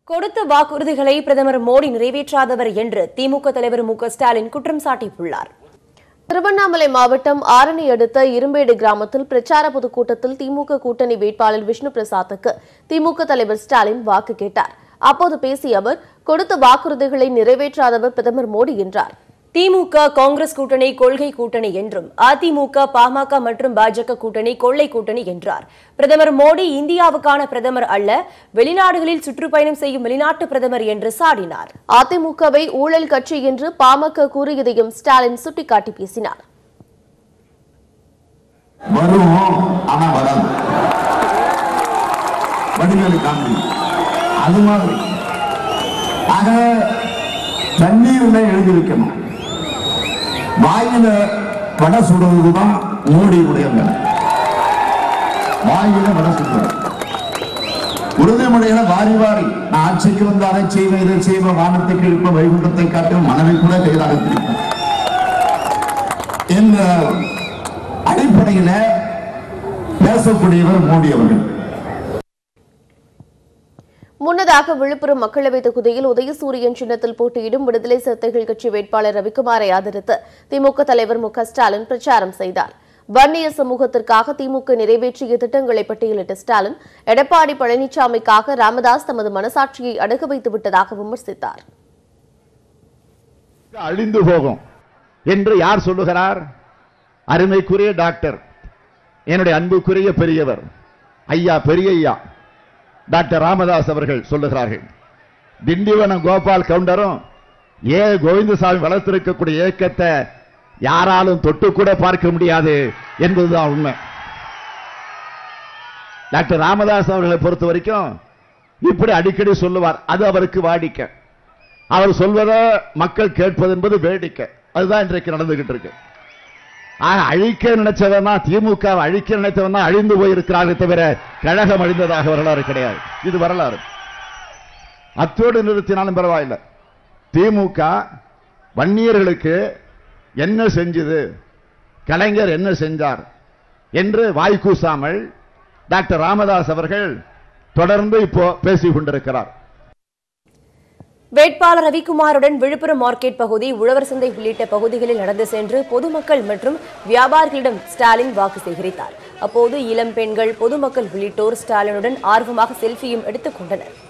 கொடுத்த வாக்குறுதிகளை பிரதமர் மோடி நிறைவேற்றாதவர் என்று திமுக தலைவர் மு க ஸ்டாலின் குற்றம் சாட்டியுள்ளார் திருவண்ணாமலை மாவட்டம் ஆரணி அடுத்த இரும்பேடு கிராமத்தில் பிரச்சார பொதுக்கூட்டத்தில் திமுக கூட்டணி வேட்பாளர் விஷ்ணு பிரசாத்துக்கு திமுக தலைவர் ஸ்டாலின் வாக்கு கேட்டார் அப்போது பேசிய அவர் கொடுத்த வாக்குறுதிகளை நிறைவேற்றாதவர் பிரதமர் மோடி என்றார் திமுக காங்கிரஸ் கூட்டணி கொள்கை கூட்டணி என்றும் அதிமுக பாமக மற்றும் பாஜக கூட்டணி கொள்ளை கூட்டணி என்றார் பிரதமர் மோடி இந்தியாவுக்கான பிரதமர் அல்ல வெளிநாடுகளில் சுற்றுப்பயணம் செய்யும் வெளிநாட்டு பிரதமர் என்று சாடினார் அதிமுகவை ஊழல் கட்சி என்று பாமக கூறியதையும் ஸ்டாலின் சுட்டிக்காட்டி பேசினார் வருவோம் ஆனா வராது வடிவேலு காமெடி அது மாதிரி ஆக தண்ணீர்ல எழுதி வைக்கணும் வாயில வடை சுடுவதுதான் மோடியுடைய வேலை வாயில வடை சுடுவது உறுதிமொழிகளை வாரி வாரி நான் ஆட்சிக்கு வந்து அதை செய்வேன் இதை செய்வேன் வானத்தை கிழிப்ப வைகுண்டத்தை காட்டும் மனதை கூட கைதாக பிடிப்பேன் என்ற அடிப்படையில பேசக்கூடியவர் மோடி அவர்கள் முன்னதாக விழுப்புரம் மக்களவைத் தொகுதியில் உதயசூரியன் சின்னத்தில் போட்டியிடும் விடுதலை சிறுத்தைகள் கட்சி வேட்பாளர் ரவிக்குமாரை ஆதரித்து திமுக தலைவர் மு க ஸ்டாலின் பிரச்சாரம் செய்தார் வன்னியர் சமூகத்திற்காக திமுக நிறைவேற்றிய திட்டங்களை பட்டியலிட்ட ஸ்டாலின் எடப்பாடி பழனிசாமிக்காக ராமதாஸ் தமது மனசாட்சியை அடகு வைத்து விட்டதாக விமர்சித்தார் அழிந்து போகும் என்று யார் சொல்லுகிறார் அருமைக்குரிய டாக்டர் என்னுடைய அன்புக்குரிய பெரியவர் ஐயா பெரிய ஐயா டாக்டர் ராமதாஸ் அவர்கள் சொல்லுகிறார்கள் திண்டிவனம் கோபால் கவுண்டரும் ஏ கோவிந்தசாமி வளர்த்திருக்கக்கூடிய இயக்கத்தை யாராலும் தொட்டு கூட பார்க்க முடியாது என்பதுதான் உண்மை டாக்டர் ராமதாஸ் அவர்களை பொறுத்த வரைக்கும் இப்படி அடிக்கடி சொல்லுவார் அது அவருக்கு வாடிக்கை அவர் சொல்வதை மக்கள் கேட்பது என்பது வேடிக்கை அதுதான் இன்றைக்கு நடந்துகிட்டு இருக்கு ஆக அழிக்க நினைச்சவன் தான் திமுக வை அழிக்க நினைத்தவன் தான் அழிந்து போயிருக்கிறார்கள் தவிர கழகம் அழிந்ததாக வரலாறு கிடையாது இது வரலாறு அத்தோடு நிறுத்தினாலும் பரவாயில்லை திமுக வன்னியர்களுக்கு என்ன செஞ்சது கலைஞர் என்ன செஞ்சார் என்று வாய் கூசாமல் டாக்டர் ராமதாஸ் அவர்கள் தொடர்ந்து இப்போ பேசிக் கொண்டிருக்கிறார் வேட்பாளர் ரவிக்குமாருடன் விழுப்புரம் மார்க்கெட் பகுதி உழவர் சந்தை உள்ளிட்ட பகுதிகளில் நடந்து சென்று பொதுமக்கள் மற்றும் வியாபாரிகளிடம் ஸ்டாலின் வாக்கு சேகரித்தார் அப்போது இளம் பெண்கள் பொதுமக்கள் உள்ளிட்டோர் ஸ்டாலினுடன் ஆர்வமாக செல்ஃபியும் எடுத்துக் கொண்டனர்